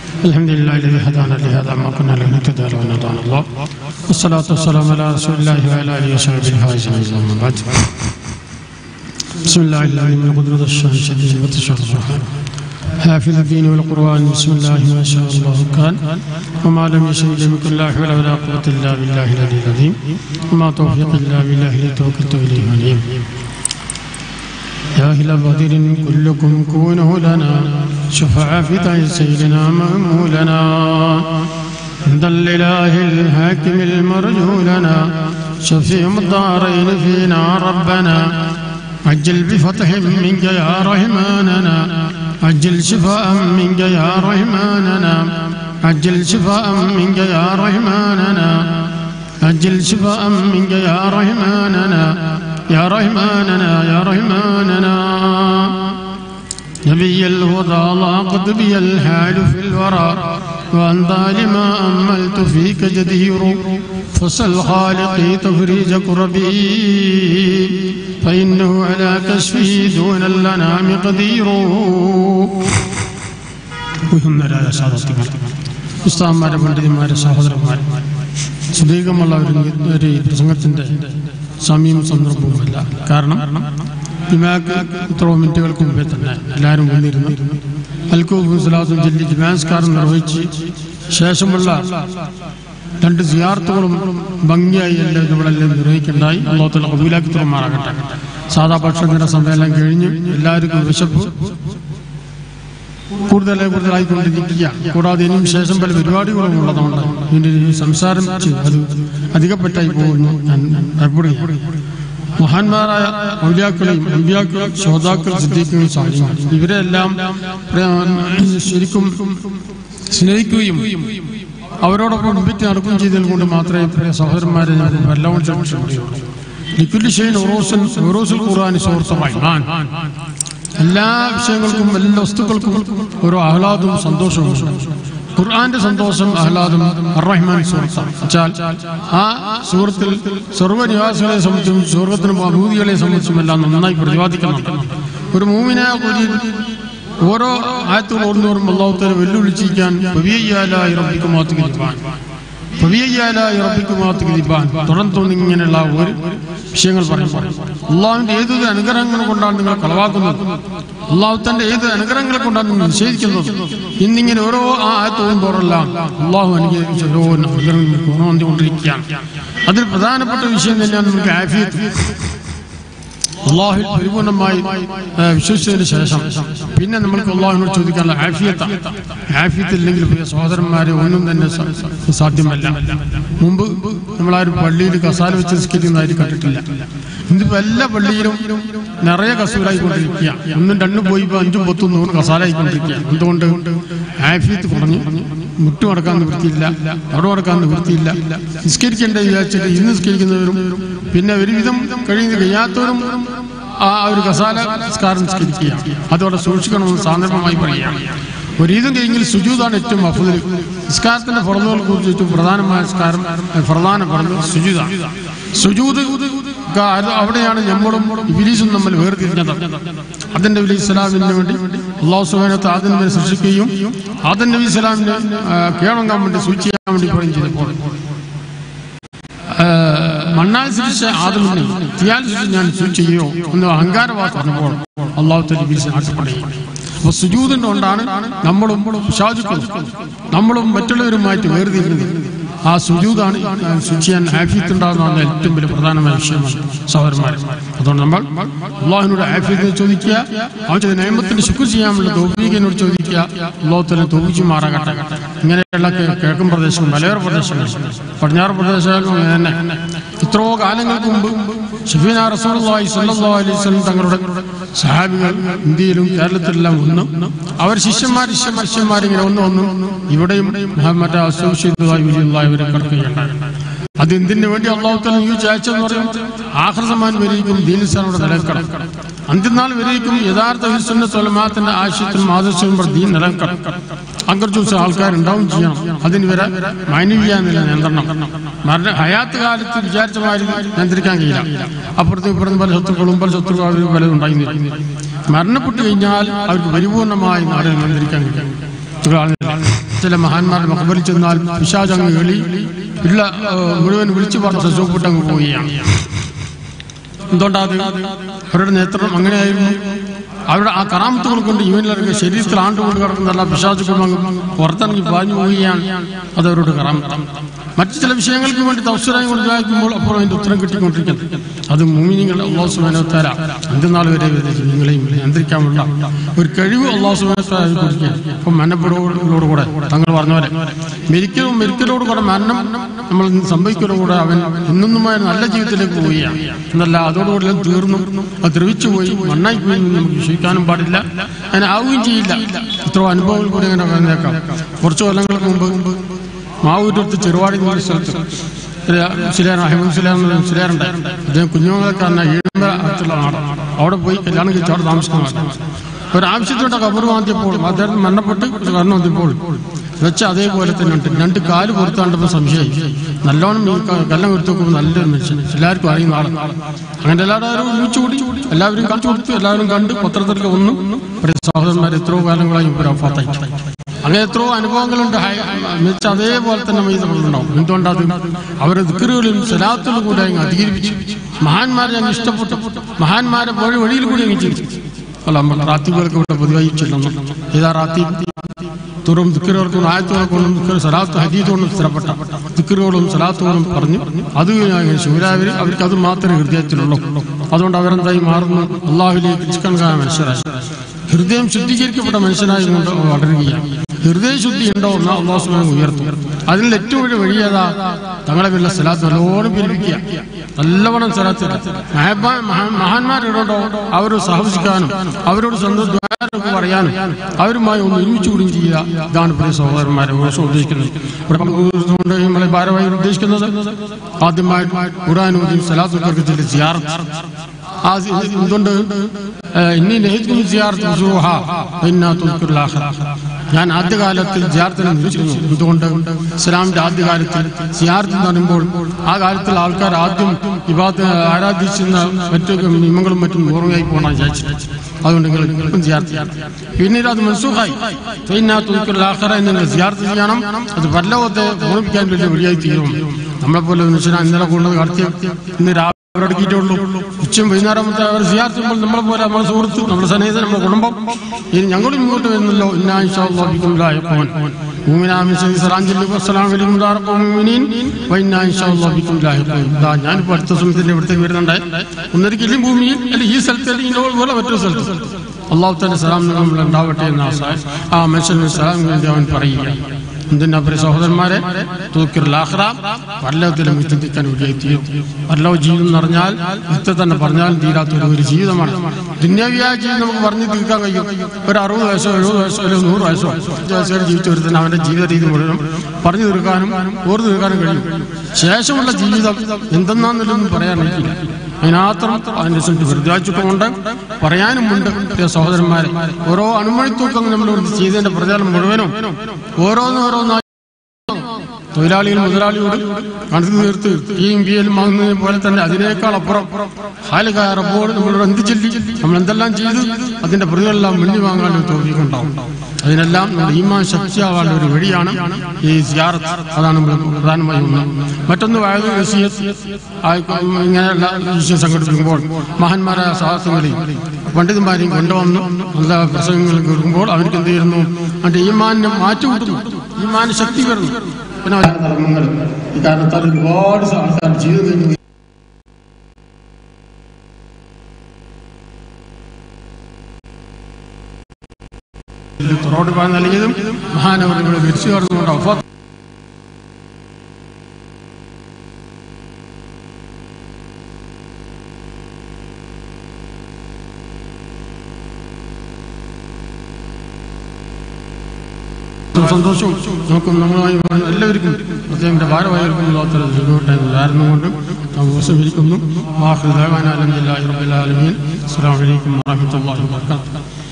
الحمد لله الذي هدانا لهذا ما كنا لنهتدي لولا ان هدانا الله والصلاة والسلام على رسول الله وعلى آله وصحبه الفائزين أما بعد بسم الله العظيم القدرة الشان شديد وتشهد الرحمن حافظ الدين والقرآن بسم الله ما شاء الله كان وما لم يشاء لم يكن لا حول ولا قوة إلا بالله العلي العظيم وما توفيق إلا بالله الذي توكلت إليه عليم يا أهل بدر كلكم كونوا لنا شفعاء في طي سيدنا مأمولنا عند الإله الحاكم المرجو لنا شفيع الدارين فينا ربنا عجل بفتح منك يا رحماننا عجل شفاء منك يا رحماننا عجل شفاء منك يا رحماننا عجل شفاء منك يا رحماننا يا رحماننا يا رحماننا نبي الهدى ضاقت بي الحال في الورى وأنت لما أملت فيك جدير فسل خالقي تفريج كربي فإنه على كشفه دون الأنام قدير ഉയർന്നരായ സാധത്തികൾ ഉസ്താന്മാരെ പണ്ഡിതന്മാരെ സഹോദരന്മാരെ സുദീർഘമുള്ള ഒരു ഒരു പ്രസംഗത്തിന്റെ സമയം സന്ദർഭവുമല്ല കാരണം ഇമാക്ക് ഇത്ര മിനിറ്റുകൾക്ക് മുമ്പേ തന്നെ എല്ലാവരും വന്നിരുന്നു അൽക്കൂബും സലാത്തും ചൊല്ലി ജിമാസ്കാരം നിർവഹിച്ച് ശേഷമുള്ള രണ്ട് സിയാർത്തുകളും ഭംഗിയായി എല്ലാം നമ്മളെല്ലാം നിർവഹിക്കണ്ടായി അള്ളാഹത്തുള്ള കബൂലാക്കി തുറമാറാകട്ടെ സാധാ ഭക്ഷണത്തിന്റെ സമയമെല്ലാം കഴിഞ്ഞ് എല്ലാവർക്കും വിശപ്പ് കൂടുതലായി കൂടുതലായിക്കൊണ്ടിരിക്കുക കൂടാതെ ഇനിയും ശേഷം പല പരിപാടികളും ഉള്ളതുകൊണ്ട് ഇതിന്റെ ഈ സംസാരം ചെയ്ത് അത് അധികപ്പെട്ടായി പോകുന്നു ഞാൻ ഭയപ്പെടുകയാണ് മഹാന്മാരായ ഔലിയാക്കളെയും അമ്പിയാക്കൾ ശ്രോതാക്കൾ സിദ്ധിക്കുകയും സാധിക്കും ഇവരെല്ലാം ശരിക്കും സ്നേഹിക്കുകയും അവരോടൊപ്പം മുമ്പിട്ട് നടക്കുകയും ചെയ്തതിൽ കൊണ്ട് മാത്രമേ പ്രിയ സഹോദരന്മാരെ ഞാൻ വല്ലവണ്ണം ക്ഷമിച്ചുള്ളൂ ലിക്വിഡ് ഷെയ്ൻ ഒറോസൽ ഒറോസൽ ഖുർആാനി സുഹൃത്തമായി എല്ലാ വിഷയങ്ങൾക്കും എല്ലാ വസ്തുക്കൾക്കും ഓരോ ആഹ്ലാദവും സന്തോഷവും ഖുർആന്റെ സന്തോഷം ആഹ്ലാദം അറഹ്മാൻ വെച്ചാൽ ആ സുഹൃത്തിൽ സർവ്വനിവാസികളെ സംബന്ധിച്ചും സ്വർഗത്തിനും അഭൂതികളെ സംബന്ധിച്ചും എല്ലാം നന്നായി പ്രതിപാദിക്കുന്നുണ്ട് ഒരു മൂമിനെ ഒരു ഓരോ ആയത്തുകൾ ഓർന്നോറും അള്ളാഹുത്തരെ വെല്ലുവിളിച്ചിരിക്കാൻ തുടർന്ന് ഇങ്ങനെയുള്ള ഒരു വിഷയങ്ങൾ പറയുമ്പോൾ അള്ളാഹുവിന്റെ ഏതൊരു അനുഗ്രഹങ്ങൾ കൊണ്ടാണ് നിങ്ങൾ കളവാക്കുന്നത് അള്ളാഹു തന്റെ ഏത് അനുഗ്രഹങ്ങളെ കൊണ്ടാണ് നിങ്ങൾ നിഷേധിക്കുന്നത് ഇന്നിങ്ങനെ ഓരോ ആ ആയത്തോടും തോറെല്ലാം അള്ളാഹു അനുഗ്രഹിച്ച ഓരോ അനുഗ്രഹങ്ങൾ ഗുണവന്നുകൊണ്ടിരിക്കുകയാണ് അതിൽ പ്രധാനപ്പെട്ട വിഷയം തന്നെയാണ് നമുക്ക് ആഫിയത്ത് അള്ളാഹുൽ പരിപൂർണമായി വിശ്വസിച്ചതിന് ശേഷം പിന്നെ നമ്മൾക്ക് അള്ളാഹുവിനോട് ചോദിക്കാനുള്ള ആഫിയത്ത ആഫിയത്ത് ഇല്ലെങ്കിൽ പ്രിയ സഹോദരന്മാരെ ഒന്നും തന്നെ സാധ്യമല്ല മുമ്പ് നമ്മളാരും പള്ളിയിൽ കസാല വെച്ച് നിസ്കരിക്കുന്നതായിട്ട് കണ്ടിട്ടില്ല ഇന്നിപ്പോ എല്ലാ പള്ളിയിലും നിറയെ കസൂലായിക്കൊണ്ടിരിക്കുക ഒന്നും രണ്ടും പോയി ഇപ്പൊ അഞ്ചും പത്തും നൂറ് കസാലായിക്കൊണ്ടിരിക്കുക എന്തുകൊണ്ട് ആഫിയത്ത് കുറഞ്ഞു മുട്ടു നടക്കാൻ നിവൃത്തിയില്ല അവിടെ നടക്കാൻ നിവൃത്തിയില്ല നിസ്കരിക്കേണ്ട വിചാരിച്ചിട്ട് ഇന്ന് നിസ്കരിക്കുന്നവരും പിന്നെ ഒരുവിധം കഴിയുന്ന കഴിയാത്തവരും ആ ഒരു കസാല നിസ്കാരം നിസ്കരിക്കുക അതോടെ സൂക്ഷിക്കണമെന്ന് സാന്ദർഭമായി പറയുകയാണ് ഒരു ഇതും കഴിഞ്ഞാൽ സുജൂതാണ് ഏറ്റവും അഫുദൽ നിസ്കാരത്തിന്റെ പുറന്നുകളെ കുറിച്ച് ഏറ്റവും പ്രധാനമായ നിസ്കാരം പ്രധാന പുറന്ന് സുജൂതാണ് സുജൂത് അത് അവിടെയാണ് നമ്മളും ഇബിലീസും നമ്മൾ വേർതിരിഞ്ഞത് ആദൻ നബി ഇസ്ലാമിന് വേണ്ടി അള്ളാഹു സുബാനത്ത് ആദൻ നബിയെ സൃഷ്ടിക്കുകയും ആദൻ നബി ഇസ്ലാമിനെ കീഴടങ്ങാൻ വേണ്ടി സൂചിച്ച് ചെയ്യാൻ വേണ്ടി പറയുകയും ചെയ്തപ്പോൾ മണ്ണാൽ സൃഷ്ടിച്ച ആദമിനെ തീയാൽ സൃഷ്ടിച്ച് ഞാൻ സൂചിച്ച് ചെയ്യോ എന്ന് അഹങ്കാരവാദം പറഞ്ഞപ്പോൾ അള്ളാഹു തലിബിലിസ് ആട്ടപ്പെടുകയും അപ്പൊ സുജൂതിന്റെ കൊണ്ടാണ് നമ്മളും ഷാജുക്കളും നമ്മളും മറ്റുള്ളവരുമായിട്ട് വേർതിരിക്കുന്നത് ആ സുജൂതാണ് ശുചിയാൻ ആഫിയത്ത് ഉണ്ടാകുന്ന ഏറ്റവും വലിയ പ്രധാനമായ വിഷയമാണ് സഹോദരന്മാർ അതുകൊണ്ട് നമ്മൾ അള്ളാഹിനോട് ആഫിയത്ത് ചോദിക്കുക അവന്റെ നിയമത്തിന്റെ ശുക്ർ ചെയ്യാനുള്ള തോപ്പിക്കനോട് ചോദിക്കുക അള്ളാഹുത്തന്നെ തോപ്പിച്ചു മാറാകട്ടെ ഇങ്ങനെയുള്ള കിഴക്കൻ പ്രദേശം മലയോര പ്രദേശങ്ങൾ പടിഞ്ഞാറ് പ്രദേശങ്ങളും അങ്ങനെ തന്നെ എത്രയോ കാലങ്ങൾക്ക് മുമ്പ് ഷഫീന റസൂലി സല്ലാ അലൈഹി സ്വലം തങ്ങളുടെ സഹാബികൾ ഇന്ത്യയിലും കേരളത്തിലെല്ലാം വന്നു അവർ ശിഷ്യന്മാർ ശിഷ്യന്മാർ ഇങ്ങനെ ഒന്ന് വന്നു ഇവിടെയും മറ്റേ അസോസിയേറ്റഡായി ഇവരെ കിടക്കുകയുണ്ടായി അത് എന്തിനു വേണ്ടി അള്ളാഹുത്തല ഈ ചായച്ചെന്ന് പറയും ആഹ്രസമാൻ വരെയും ദീനിസ്ഥാനോട് നിലനിൽക്കണം അന്ത്യനാൾ വരെയും യഥാർത്ഥ വിശ്വന്റെ തൊലമാത്തിന്റെ ആശയത്തിനും ആദർശവും ദീൻ നിലനിൽക്കണം അങ്ങനത്തെ ദിവസം ആൾക്കാരുണ്ടാവും ചെയ്യണം അതിന് വരെ മാനവീയ നില നിയന്ത്രണം മരണ ഹയാത്ത് കാലത്ത് വിചാരിച്ച മാതിരി നിയന്ത്രിക്കാൻ കഴിയില്ല അപ്പുറത്തും ഇപ്പുറത്തും പല ശത്രുക്കളും പല ശത്രുക്കളും പലതും ഉണ്ടായി മരണപ്പെട്ടു കഴിഞ്ഞാൽ അവർക്ക് പരിപൂർണമായി നാടിനെ നിയന്ത്രിക്കാൻ കഴിയും ചില മഹാന്മാരുടെ മകബറിൽ ചെന്നാൽ പിശാചങ്ങ് എളി ഇല്ല ഏഹ്, മുഴുവൻ വിളിച്ചു പറഞ്ഞ് സജോപ്പെട്ടങ്ങ് പോവുകയാണ് എന്തുകൊണ്ടാ അത് അവരുടെ നേതൃത്വം അങ്ങനെയായിരുന്നു അവരുടെ ആ കറാമത്തുകൾ കൊണ്ട് ഇവനിലൊക്കെ ശരീരത്തിൽ ആണ്ടുകൊണ്ട് കിടക്കുന്നല്ല പിശാചുക്കൾ പുറത്തിറങ്ങി പാഞ്ഞു പോവുകയാണ് അത് അവരോട് കറാമത്ത് മറ്റു ചില വിഷയങ്ങൾക്ക് വേണ്ടി തവസരായി കൊണ്ട് വായിക്കുമ്പോൾ അപ്പോൾ അതിന്റെ ഉത്തരം കിട്ടിക്കൊണ്ടിരിക്കുന്നത് അത് മൂമിനിങ്ങൾ അള്ളാഹു സുബാനോത്താര അന്ത്യനാൾ വരെ നിങ്ങളെയും നിയന്ത്രിക്കാനുള്ള ഒരു കഴിവ് അള്ളാഹു സുബാനോത്താര കൊടുക്കുക അപ്പൊ മരണപ്പെടുവോട് കൂടെ തങ്ങൾ പറഞ്ഞ പോലെ മെരിക്കലും മെരിക്കലോട് കൂടെ മരണം നമ്മൾ സംഭവിക്കലോട് കൂടെ അവൻ ഇന്നൊന്നുമായ നല്ല ജീവിതത്തിലേക്ക് പോവുകയാണ് എന്നല്ല അതോടുകൂടി എല്ലാം തീർന്നു അത് ദ്രവിച്ചു പോയി മണ്ണായി പോയി എന്ന് നമുക്ക് വിശ്വസിക്കാനും പാടില്ല അങ്ങനെ ആവുകയും ചെയ്യില്ല ഇത്രയോ അനുഭവങ്ങൾ കൂടി അങ്ങനെ പറഞ്ഞേക്കാം കുറച്ച് കൊല്ലങ്ങൾക്ക് മുമ്പ് മാവൂരത്ത് ചെറുവാടി എന്ന സ്ഥലത്ത് ശരിയാണ് അഹമ്മദ് സുലാം ശരിയാറുണ്ട് അദ്ദേഹം കുഞ്ഞുമലക്കാരന ഈഴമ്പ അടുത്തുള്ള നാട് അവിടെ പോയി കല്യാണം കഴിച്ച് അവിടെ താമസിക്കുന്ന ഒരു ആവശ്യത്തോടെ കബർ വാങ്ങിയപ്പോൾ അദ്ദേഹം മരണപ്പെട്ട് കണ്ണു വന്നപ്പോൾ വെച്ച അതേപോലെ തന്നെ ഉണ്ട് രണ്ട് കാല് പുറത്താണ്ടപ്പോൾ സംശയമായി നല്ലോണം ഈ ക- കല്ലം കൊടുത്ത് നോക്കുമ്പോൾ നല്ലൊരു മനുഷ്യൻ എല്ലാവർക്കും അറിയുന്ന ആള് അങ്ങനെ എല്ലാവരും ഒരുമിച്ച് കൂടി എല്ലാവരും കാണിച്ചു കൊടുത്തു എല്ലാവരും കണ്ട് പത്രത്തിലൊക്കെ വന്നു ഇവിടെ സഹോദരന്മാർ എത്രയോ കാലങ്ങളായി ഇവർ അഫാത്തായി അങ്ങനെ എത്രയോ അനുഭവങ്ങളുണ്ട് ഹൈ- എന്നുവെച്ചാൽ അതേപോലെ തന്നെ മൈതങ്ങളുണ്ടാവും എന്തുകൊണ്ടത് അവരെ ദിക്കറുകളിലും സലാത്തിലും കൂടെ അങ്ങ് അധികരിപ്പിച്ചു മഹാന്മാരെ അങ്ങ് ഇഷ്ടപ്പെട്ടു മഹാന്മാരെ വഴി വഴിയിൽ കൂടി അങ്ങ് ചിരിച്ചു അല്ല നമ്മൾ റാത്തിബുകൾക്ക് ഇവിടെ പതിവായി ചെല്ലുന്നു ഇതാ റാത്തി തുറും ദിക്കറുകൾക്കും ആയത്തുകൾക്കൊന്നും ദിക്കറ് സലാത്ത് ഹദീദുകൊണ്ടും സ്ഥിരപ്പെട്ട ദിക്കറുകളും സലാത്തുകളും പറഞ്ഞു അത് ശിവരാവര് അവർക്ക് അത് മാത്രമേ ഹൃദയത്തിലുള്ളൂ അതുകൊണ്ട് അവരെന്തായി മാറുന്നു അള്ളാഹുലേക്ക് ചിക്കൻകായ മനുഷ്യരായി ഹൃദയം ശുദ്ധീകരിക്കപ്പെട്ട മനുഷ്യനായി കൊണ്ട് വളരുകയാണ് ഹൃദയ ശുദ്ധി ഉണ്ടോ എന്ന് അള്ളാഹു സുബ്ഹാനഹു ഉയർത്തും അതിൽ ഏറ്റവും വലിയ വഴി ഏതാ തങ്ങളെ പേരിലെ സ്ഥലത്ത് നല്ലോണം പിരിപ്പിക്കുക നല്ലവണ്ണം സ്ഥലത്ത് മഹാന്മാരുണ്ടോ അവരോട് സഹവസിക്കാനും അവരോട് സ്വന്തം ദ്വാരമൊക്കെ പറയാനും അവരുമായി ഒന്ന് ഒരുമിച്ച് കൂടുകയും ചെയ്യുക ഇതാണ് പ്രിയ സഹോദരന്മാരെ ദിവസം ഉദ്ദേശിക്കുന്നത് ഇവിടെ പങ്കുകൊണ്ട് നമ്മളെ ഭാരമായി ഉദ്ദേശിക്കുന്നത് ആദ്യമായി ഖുറാനോദ്യം സലാത്തുക്കർക്ക് സിയാർത്ത് ആ സി- എന്തുകൊണ്ട് ഏഹ്, ഇന്നി നഹിക്കും സിയാർത്ത് സുറൂഹ ഇന്നാ തുൽക്കുൽ ആഖിറ. ഞാൻ ആദ്യകാലത്തിൽ സിയാർത്തിനെ നിരീക്ഷിക്കുന്നു എന്തുകൊണ്ട് ഇസ്ലാമിന്റെ ആദ്യകാലത്തിൽ സിയാർത്ത് എന്ന് പറയുമ്പോൾ ആ കാലത്തിൽ ആൾക്കാർ ആദ്യം വിവാദ ആരാധിച്ചിരുന്ന മറ്റു നിയമങ്ങളും മറ്റും ഓർമ്മയായി പോകണം വിചാരിച്ചു അതുകൊണ്ട് നിങ്ങൾ ഇപ്പം സിയാർത്ത് ചെയ്യണം പിന്നീട് അത് മനസ്സൂഹായി ഇന്നാ തുൽക്കുൽ ആഖിറ എന്ന് നിങ്ങൾ സിയാർത്ത് ചെയ്യണം അത് പരലോകത്തെ ഓർമ്മിക്കാൻ വേണ്ടി വഴിയായി തീരും നമ്മളെപ്പോലെ മനുഷ്യനെ ഇന്നലെ കൊണ്ടത് കടത്തി ഇന്ന് രാവിലെ അവരടക്കിയിട്ടുള്ളൂ ഉച്ചയും വൈകുന്നേരമത്തെ അവർ സിയാർത്തുമ്പോൾ നമ്മളെ പോലെ നമ്മളെ സുഹൃത്ത് നമ്മുടെ സ്നേഹിതൻ നമ്മുടെ കുടുംബം ഇനി ഞങ്ങളും ഇങ്ങോട്ട് വരുന്നല്ലോ ഞാനിപ്പോ അടുത്ത സമയത്തിന്റെ ഇവിടത്തേക്ക് വരുന്നുണ്ട് ഒന്നൊരിക്കലും ഭൂമിയിൽ അല്ലെങ്കിൽ ഈ സ്ഥലത്ത് അല്ലെങ്കിൽ ഇന്നോട് പോലെ മറ്റൊരു സ്ഥലത്ത് അള്ളാഹു തന്നെ സലാം നമ്മൾ ഉണ്ടാവട്ടെ എന്ന ആശ ആ മനുഷ്യന് സലാം വേണ്ടി അവൻ പറയുക എന്തിനാ പ്രിയ സഹോദരന്മാരെ തൂക്കിറുലാഹ്റ പരലോകത്തിലും ചിന്തിക്കാൻ വേണ്ടി പരലോക ജീവിതം എന്ന് പറഞ്ഞാൽ ഇത്ര തന്നെ പറഞ്ഞാൽ തീരാത്ത ഒരു- ഒരു ജീവിതമാണ് ദുന്യാവിയായ ജീവിതം നമുക്ക് പറഞ്ഞു തീർക്കാൻ കഴിയും ഒരു അറുപത് വയസ്സോ എഴുപത് വയസ്സോ അല്ലെങ്കിൽ നൂറ് വയസ്സോ അഞ്ച് വയസ്സോ വരെ ജീവിച്ചു വരുന്ന അവന്റെ ജീവിത രീതി മുഴുവൻ പറഞ്ഞു തീർക്കാനും ഓർത്ത് തീർക്കാനും കഴിയും ശേഷമുള്ള ജീവിതം എന്തെന്നാന്നുള്ളതൊന്നും പറയാൻ കഴിയില്ല അതിനാത്രം അതിന്റെ ഹൃദയാചുക്കമുണ്ട് പറയാനുമുണ്ട് പ്രിയ സഹോദരന്മാരെ ഓരോ അണുമണിത്തൂക്കം നമ്മൾ ചെയ്തതിന്റെ പ്രചാരം മുഴുവനും ഓരോന്നോരോന്നായി തൊഴിലാളികൾ മുതലാളിയോട് കണക്ക് തീർത്ത് ഈയും ബിയലും വാങ്ങുന്നതിനെ പോലെ തന്നെ അതിനേക്കാൾ അപ്പുറം ഹാലുകായ റബ്ബോട് നമ്മളോട് എന്ത് ചൊല്ലി നമ്മൾ എന്തെല്ലാം ചെയ്തു അതിന്റെ പ്രതികളെല്ലാം മുന്നിൽ വാങ്ങാനുള്ള തോന്നിയിട്ടുണ്ടാവും അതിനെല്ലാം നമ്മുടെ ഈമാൻ ശക്തിയാവാനുള്ള ഒരു വഴിയാണ് ഈ സിയാറത്ത് അതാണ് നമ്മൾ പ്രധാനമായി ഒന്ന് മറ്റൊന്ന് വയത് ഇങ്ങനെയുള്ള വിഷയം സംഘടിപ്പിക്കുമ്പോൾ മഹാന്മാരായ സാഹസങ്ങളെയും പണ്ഡിതന്മാരെയും കൊണ്ടുവന്നു നല്ല പ്രസംഗങ്ങൾ കേൾക്കുമ്പോൾ അവർക്ക് എന്ത് ചെയ്യുന്നു അവന്റെ ഈമാനെ മാറ്റിവിട്ടുന്നു ഈമാന് ശക്തി വരുന്നു പിന്നെ അവരുടെ ധർമ്മങ്ങൾ ഈ കാരണത്താൽ ഒരുപാട് ആൾക്കാർ ജീവിതം കഴിഞ്ഞു തുറോട് പോകാൻ നൽകിയതും മഹാനവരുടെ വിരിച്ചു കടന്നുകൊണ്ട് ഒഫ സന്തോഷവും നമുക്കും നമ്മളുമായി എല്ലാവർക്കും പ്രത്യേകം ഭാരവായിരിക്കും കാരണം കൊണ്ട് നാം ഉപസംഹരിക്കുന്നു വാഹൃദാൻ അലഹദില്ലാഹി റബ്ബിൽ ആലമീൻ അസ്സലാമു അലൈക്കും വറഹ്മത്തുള്ളാഹി വബറകാതുഹു